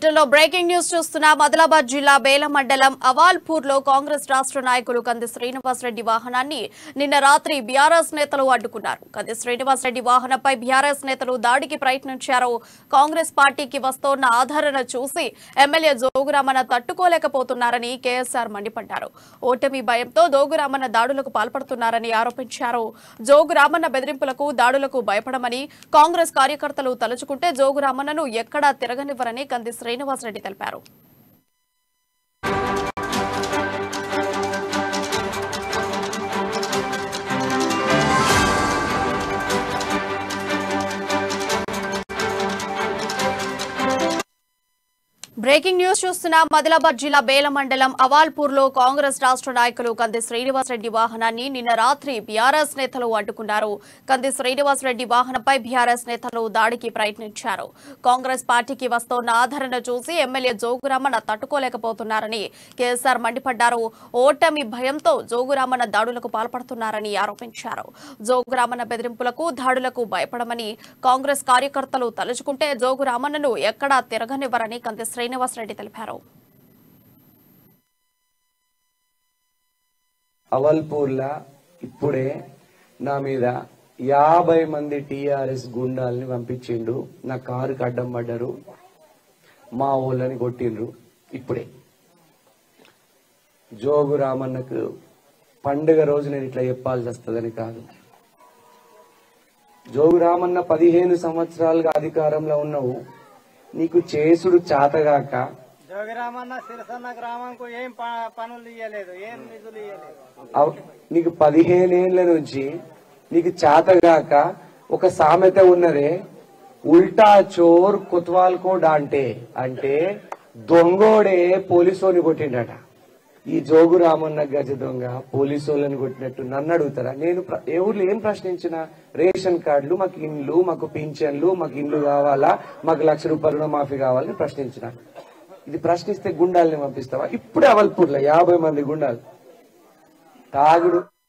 బులెటిన్లో breaking news చూస్తున్న ఆదిలాబాద్ జిల్లా బేల మండలం అవాల్పూర్ లో కాంగ్రెస్ రాష్ట్ర నాయకులు కంది శ్రీనివాసరెడ్డి వాహనాన్ని నిన్న రాత్రి బీఆర్ఎస్ నేతలు అడ్డుకున్నారు కంది శ్రీనివాసరెడ్డి వాహనంపై బీఆర్ఎస్ నేతలు దాడికి ప్రయత్నించారు కాంగ్రెస్ పార్టీకి వస్తోన్న ఆదరణ చూసి ఎమ్మెల్యే జోగురామన్న తట్టుకోలేకపోతున్నారని కేఎస్ఆర్ మండిపడ్డారు ఓటమి భయంతో జోగురామన్న దాడులకు పాల్పడుతున్నారని ఆరోపించారు జోగురామన్న బెదిరింపులకు దాడులకు భయపడమని కాంగ్రెస్ కార్యకర్తలు తలుచుకుంటే జోగురామన్నను ఎక్కడా తిరగనివ్వరని కంది శ్రీనివాసరెడ్డి తెలిపారు బ్రేకింగ్ న్యూస్ చూస్తున్న ఆదిలాబాద్ జిల్లా బేల మండలం అవాల్పూర్ లో కాంగ్రెస్ రాష్ట్ర నాయకులు కంది శ్రీనివాసరెడ్డి వాహనాన్ని నిన్న రాత్రి బీఆర్ఎస్ నేతలు అడ్డుకున్నారు కంది శ్రీనివాసరెడ్డి వాహనంపై బీఆర్ఎస్ నేతలు దాడికి ప్రయత్నించారు కాంగ్రెస్ పార్టీకి వస్తోన్న ఆదరణ చూసి ఎమ్మెల్యే జోగురామన్న తట్టుకోలేకపోతున్నారని కేఎస్ఆర్ మండిపడ్డారు ఓటమి భయంతో జోగురామన్న దాడులకు పాల్పడుతున్నారని ఆరోపించారు జోగురామన్న బెదిరింపులకు దాడులకు భయపడమని కాంగ్రెస్ కార్యకర్తలు తలుచుకుంటే జోగురామన్నను ఎక్కడా తిరగనివ్వరని కంది శ్రీనివాసరెడ్డి తెలిపారు అవల్పూర్లా ఇప్పుడే నా మీద యాభై మంది టీఆర్ఎస్ గుండాల్ని పంపించిండు నా కారుకి అడ్డం పడ్డారు మా ఊళ్ళని కొట్టిండ్రు ఇప్పుడే జోగు రామన్నకు పండుగ రోజు నేను ఇట్లా చెప్పాల్సి వస్తుందని కాదు జోగు రామన్న పదిహేను సంవత్సరాలుగా అధికారంలో ఉన్నావు నీకు చేసుడు చాతగాక జోగిరామన్న సిరసన్న గ్రామంకు ఏం ప- పనులు ఇయ్యలేదు ఏం నిధులు ఇయ్యలేదు అవ్- నీకు పదిహేనేళ్ల నుంచి నీకు చేతగాక ఒక సామెత ఉన్నదే ఉల్టా చోర్ కుత్వాల్ కో డాంటే అంటే దొంగోడే పోలీసోని కొట్టిండట ఈ జోగు రామన్న గజ దొంగ పోలీసోళ్ళని కొట్టినట్టు నన్ను అడుగుతారా నేను ప్ర- ఏ ఊర్లో ఏం ప్రశ్నించిన రేషన్ కార్డులు మాకు ఇండ్లు మాకు పింఛన్లు మాకు ఇండ్లు కావాలా మాకు లక్ష రూపాయల రుణమాఫీ కావాలని ప్రశ్నించిన ఇది ప్రశ్నిస్తే గుండాలని పంపిస్తావా ఇప్పుడే అవల్పూర్లో యాభై మంది గుండాలు తాగుడు